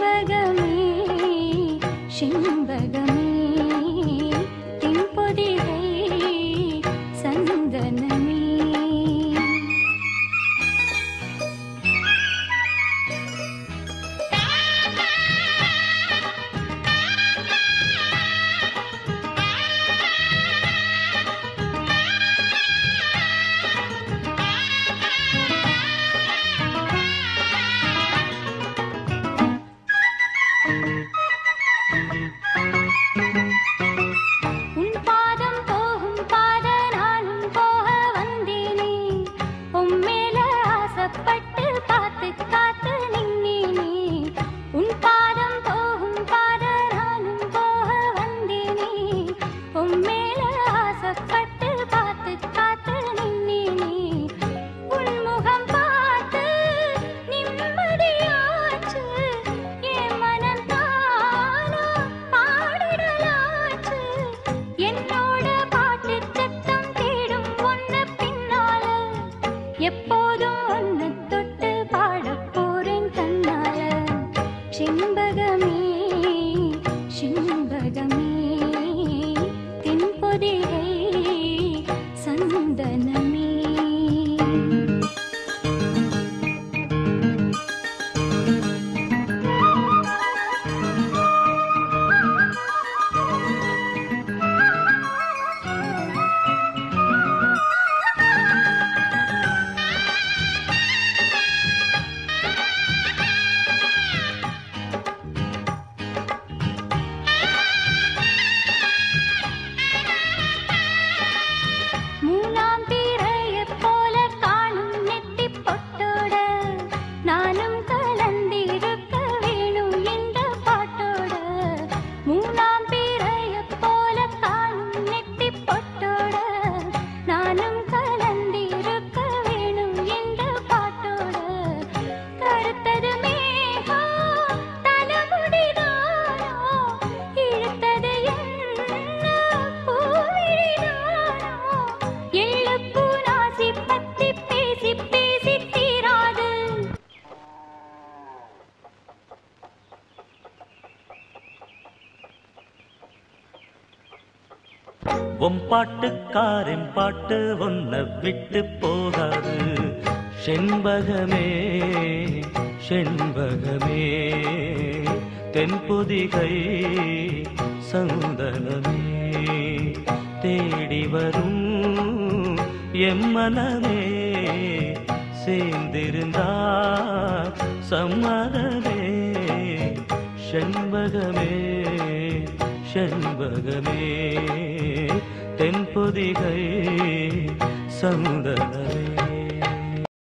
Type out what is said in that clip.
செண்பகமே செண்பகமே தென்பொதிகை சந்தனமே உன் பாதம் போகும் பாத நானும் போக வந்தேனே உம்மேல ஆசைப்பட்டு பார்த்து காத்து நின்னேனே உன் பாதம் போகும் பாத நானும் போக வந்தேனே உம்மேல ஆசைப்பட்டு பார்த்து காத்து நின்னேனே உன் முகம் பார்த்து நிம்மதியாச்சு என் மனம் தானா பாடிடலாச்சு என்னோட பாட்டு சத்தம் தேடும் ஒன்ன பின்னால எப்போதும் ஒன்ன தொட்டு பாடப் போறேன் தன்னால செண்பகமே செண்பகமே தென்பொதிகை சந்தனமே மூணாம் பிறையைப் போல காணும் நெத்திப் பொட்டோட நானும் கலந்திருக்க வேணும் இந்த பாட்டோட மூணாம் பிறையைப் போல காணும் நெத்திப் பொட்டோட நானும் கலந்திருக்க வேணும் இந்த பாட்டோட கருத்தது மேகம் தலைமுடிதானோ இழுத்தது என்ன பூவிழிதானோ எள்ளுப்பூ நாசி பத்தி பேசி பேசி தீராது உன் பாட்டுக்காரன் பாட்டு ஒன்ன விட்டு போகாது செண்பகமே செண்பகமே தென்பொதிகை சந்தனமே தேடி வரும் எம்மனமே சேர்ந்திருந்தா சம்மதமே செண்பகமே செண்பகமே தென்பொதிகை சந்தனமே